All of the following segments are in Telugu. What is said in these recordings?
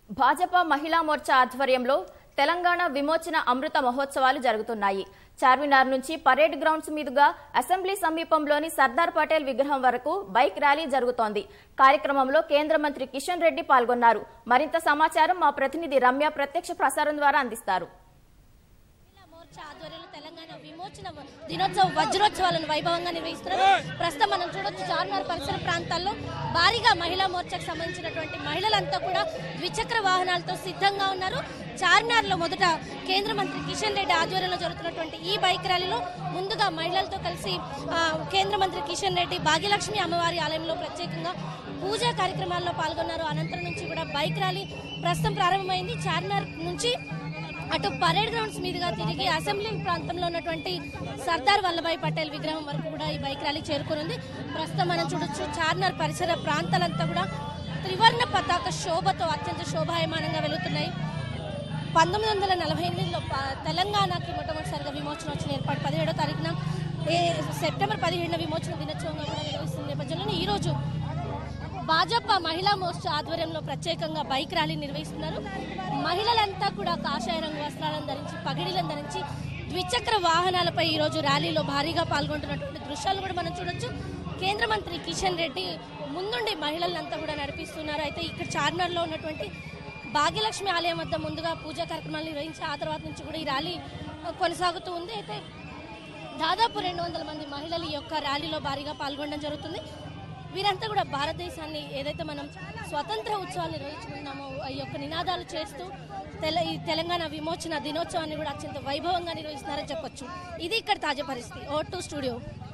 భాజపా మహిళా మోర్చా ఆధ్వర్యంలో తెలంగాణ విమోచన అమృత మహోత్సవాలు జరుగుతున్నాయి చార్మినార్ నుంచి పరేడ్ గ్రౌండ్స్ మీదుగా అసెంబ్లీ సమీపంలోని సర్దార్ పటేల్ విగ్రహం వరకు బైక్ ర్యాలీ జరుగుతోంది కార్యక్రమంలో కేంద్ర మంత్రి కిషన్ రెడ్డి పాల్గొన్నారు మరింత సమాచారం మా ప్రతినిధి రమ్య ప్రత్యక్ష ప్రసారం ద్వారా అందిస్తారు మహిళా మోర్చా ఆధ్వర్యంలో తెలంగాణ విమోచన దినోత్సవ వజ్రోత్సవాలను వైభవంగా నిర్వహిస్తున్నారు ప్రస్తుతం మనం చూడొచ్చు చార్మినార్ పరిసర ప్రాంతాల్లో భారీగా మహిళా మోర్చాకు సంబంధించినటువంటి మహిళలంతా కూడా ద్విచక్ర వాహనాలతో సిద్ధంగా ఉన్నారు చార్మినార్ లో మొదట కేంద్ర మంత్రి కిషన్ రెడ్డి ఆధ్వర్యంలో జరుగుతున్నటువంటి ఈ బైక్ ర్యాలీలో ముందుగా మహిళలతో కలిసి ఆ, కేంద్ర మంత్రి కిషన్ రెడ్డి భాగ్యలక్ష్మి అమ్మవారి ఆలయంలో ప్రత్యేకంగా పూజా కార్యక్రమాల్లో పాల్గొన్నారు అనంతరం నుంచి కూడా బైక్ ర్యాలీ ప్రస్తుతం ప్రారంభమైంది చార్మినార్ నుంచి అటు పరేడ్ గ్రౌండ్స్ మీదుగా తిరిగి అసెంబ్లీ ప్రాంతంలో ఉన్నటువంటి సర్దార్ వల్లభాయ్ పటేల్ విగ్రహం వరకు కూడా ఈ బైక్ ర్యాలీ చేరుకునుంది ప్రస్తుతం మనం చూడొచ్చు చార్మినార్ పరిసర ప్రాంతాలంతా కూడా త్రివర్ణ పతాక శోభతో అత్యంత శోభాయమానంగా వెలుగుతున్నాయి పంతొమ్మిది వందల నలభై ఎనిమిదిలో ప- తెలంగాణకి మొట్టమొదటిసారిగా విమోచనోత్సవం ఏర్పాటు పదిహేడో తారీఖున ఏ సెప్టెంబర్ పదిహేడున విమోచన దినోత్సవంగా కూడా నిర్వహిస్తున్న నేపథ్యంలోనే ఈరోజు భాజపా మహిళా మోర్చా ఆధ్వర్యంలో ప్రత్యేకంగా బైక్ ర్యాలీ నిర్వహిస్తున్నారు మహిళలంతా కూడా కాషాయ రంగు వస్త్రాలను ధరించి పగిడీలను ధరించి ద్విచక్ర వాహనాలపై ఈ రోజు ర్యాలీలో భారీగా పాల్గొంటున్నటువంటి దృశ్యాలు కూడా మనం చూడొచ్చు కేంద్ర మంత్రి కిషన్ రెడ్డి ముందుండి మహిళలంతా కూడా నడిపిస్తున్నారు అయితే ఇక్కడ చార్మినార్లో ఉన్నటువంటి భాగ్యలక్ష్మి ఆలయం వద్ద ముందుగా పూజా కార్యక్రమాలు నిర్వహించి ఆ తర్వాత నుంచి కూడా ఈ ర్యాలీ ఆ, కొనసాగుతూ ఉంది అయితే దాదాపు రెండు వందల మంది మహిళలు ఈ యొక్క ర్యాలీలో భారీగా పాల్గొనడం జరుగుతుంది వీరంతా కూడా భారతదేశాన్ని ఏదైతే మనం స్వతంత్ర ఉత్సవాలు నిర్వహించుకున్నామో ఈ యొక్క నినాదాలు చేస్తూ తెల ఈ తెలంగాణ విమోచన దినోత్సవాన్ని కూడా అత్యంత వైభవంగా నిర్వహిస్తున్నారని చెప్పొచ్చు ఇది ఇక్కడ తాజా పరిస్థితి ఓ టు స్టూడియో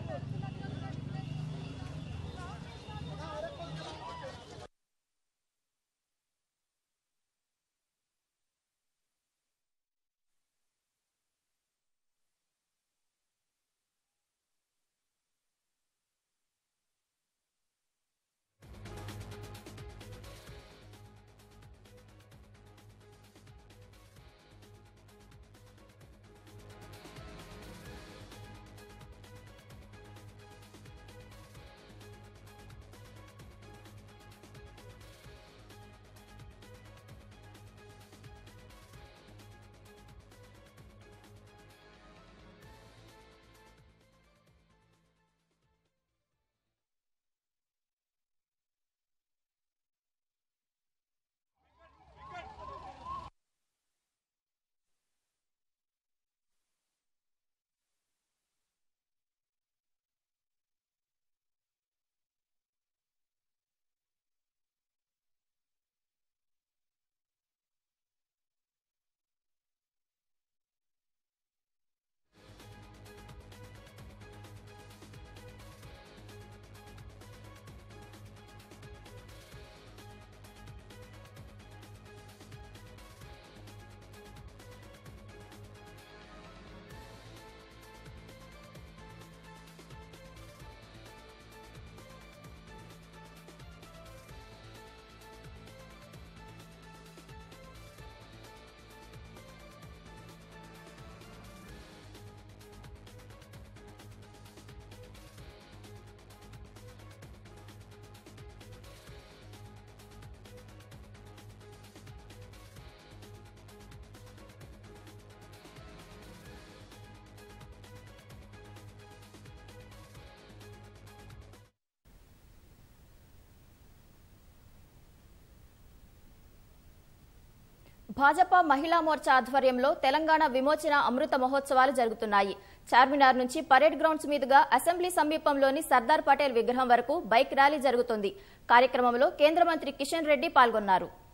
భాజపా మహిళా మోర్చా ఆధ్వర్యంలో తెలంగాణ విమోచన అమృత మహోత్సవాలు జరుగుతున్నాయి చార్మినార్ నుంచి పరేడ్ గ్రౌండ్స్ మీదుగా అసెంబ్లీ సమీపంలోని సర్దార్ పటేల్ విగ్రహం వరకు బైక్ ర్యాలీ జరుగుతుంది కార్యక్రమంలో కేంద్ర మంత్రి కిషన్ రెడ్డి పాల్గొన్నారు